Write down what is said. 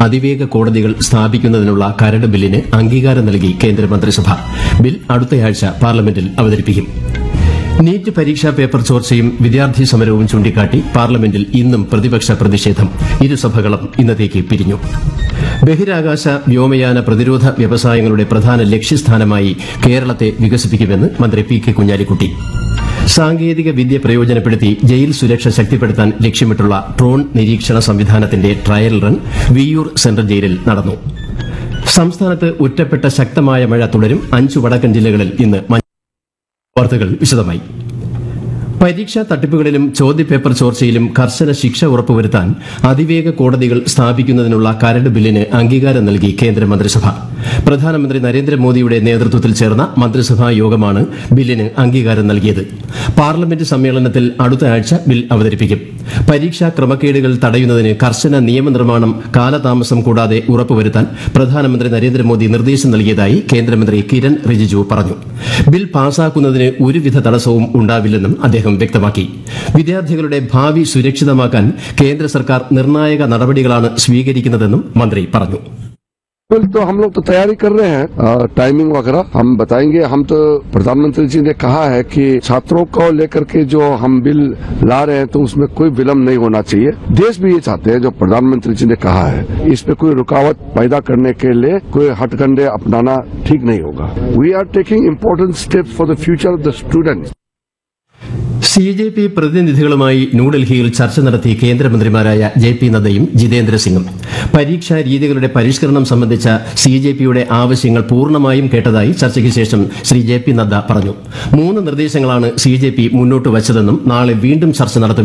അതിവേഗ കോടതികൾ സ്ഥാപിക്കുന്നതിനുള്ള കരട് ബില്ലിന് അംഗീകാരം നൽകി കേന്ദ്രമന്ത്രിസഭ ബിൽ അടുത്തയാഴ്ച പാർലമെന്റിൽ അവതരിപ്പിക്കും നീറ്റ് പരീക്ഷാ പേപ്പർ ചോർച്ചയും വിദ്യാർത്ഥി സമരവും ചൂണ്ടിക്കാട്ടി പാർലമെന്റിൽ ഇന്നും പ്രതിപക്ഷ പ്രതിഷേധം ഇരുസഭകളും ഇന്നത്തേക്ക് പിരിഞ്ഞു ബഹിരാകാശ വ്യോമയാന പ്രതിരോധ വ്യവസായങ്ങളുടെ പ്രധാന ലക്ഷ്യസ്ഥാനമായി കേരളത്തെ വികസിപ്പിക്കുമെന്ന് മന്ത്രി പി കെ കുഞ്ഞാലിക്കുട്ടി സാങ്കേതിക വിദ്യ പ്രയോജനപ്പെടുത്തി ജയിൽ സുരക്ഷ ശക്തിപ്പെടുത്താൻ ലക്ഷ്യമിട്ടുള്ള ഡ്രോൺ നിരീക്ഷണ സംവിധാനത്തിന്റെ ട്രയൽ റൺ വിയൂർ സെൻട്രൽ ജയിലിൽ നടന്നു സംസ്ഥാനത്ത് ഒറ്റപ്പെട്ട ശക്തമായ മഴ തുടരും അഞ്ചു വടക്കൻ ജില്ലകളിൽ ഇന്ന് മഞ്ഞ വാർത്തകൾ വിശദമായി പരീക്ഷാ തട്ടിപ്പുകളിലും ചോദ്യപേപ്പർ ചോർച്ചയിലും കർശന ശിക്ഷ ഉറപ്പുവരുത്താൻ അതിവേഗ കോടതികൾ സ്ഥാപിക്കുന്നതിനുള്ള കരട് ബില്ലിന് അംഗീകാരം നൽകി കേന്ദ്രമന്ത്രിസഭ പ്രധാനമന്ത്രി നരേന്ദ്രമോദിയുടെ നേതൃത്വത്തിൽ ചേർന്ന മന്ത്രിസഭാ യോഗമാണ് ബില്ലിന് അംഗീകാരം നൽകിയത് പാർലമെന്റ് സമ്മേളനത്തിൽ അടുത്ത ആഴ്ച ബിൽ അവതരിപ്പിക്കും പരീക്ഷാ ക്രമക്കേടുകൾ തടയുന്നതിന് കർശന നിയമനിർമ്മാണം കാലതാമസം കൂടാതെ ഉറപ്പുവരുത്താൻ പ്രധാനമന്ത്രി നരേന്ദ്രമോദി നിർദ്ദേശം നൽകിയതായി കേന്ദ്രമന്ത്രി കിരൺ റിജിജു പറഞ്ഞു ബിൽ പാസാക്കുന്നതിന് ഒരുവിധ തടസ്സവും ഉണ്ടാവില്ലെന്നും അദ്ദേഹം വ്യക്തമാക്കി വിദ്യാർത്ഥികളുടെ ഭാവി സുരക്ഷിതമാക്കാൻ കേന്ദ്ര സർക്കാർ നിർണായക നടപടികളാണ് സ്വീകരിക്കുന്നതെന്നും മന്ത്രി പറഞ്ഞു बिल तो हम लोग तो तैयारी कर रहे हैं अ, टाइमिंग वगैरह हम बताएंगे हम तो प्रधानमंत्री जी ने कहा है कि छात्रों को लेकर के जो हम बिल ला रहे हैं तो उसमें कोई विलम्ब नहीं होना चाहिए देश भी ये चाहते हैं जो प्रधानमंत्री जी ने कहा है इसमें कोई रुकावट पैदा करने के लिए कोई हटकंडे अपनाना ठीक नहीं होगा we are taking important step for the future of the students C J P പ്രതിനിധികളുമായി ന്യൂഡൽഹിയിൽ ചർച്ച നടത്തി കേന്ദ്രമന്ത്രിമാരായ ജെ പി നദ്ദയും ജിതേന്ദ്ര സിംഗും പരീക്ഷാ രീതികളുടെ പരിഷ്കരണം സംബന്ധിച്ച സി ജെ പിയുടെ ആവശ്യങ്ങൾ പൂർണ്ണമായും കേട്ടതായി ചർച്ചയ്ക്ക് ശേഷം ശ്രീ ജെ പി നദ്ദ പറഞ്ഞു മൂന്ന് നിർദ്ദേശങ്ങളാണ് സി ജെ പി മുന്നോട്ട് വച്ചതെന്നും നാളെ വീണ്ടും ചർച്ച നടത്തുമെന്നും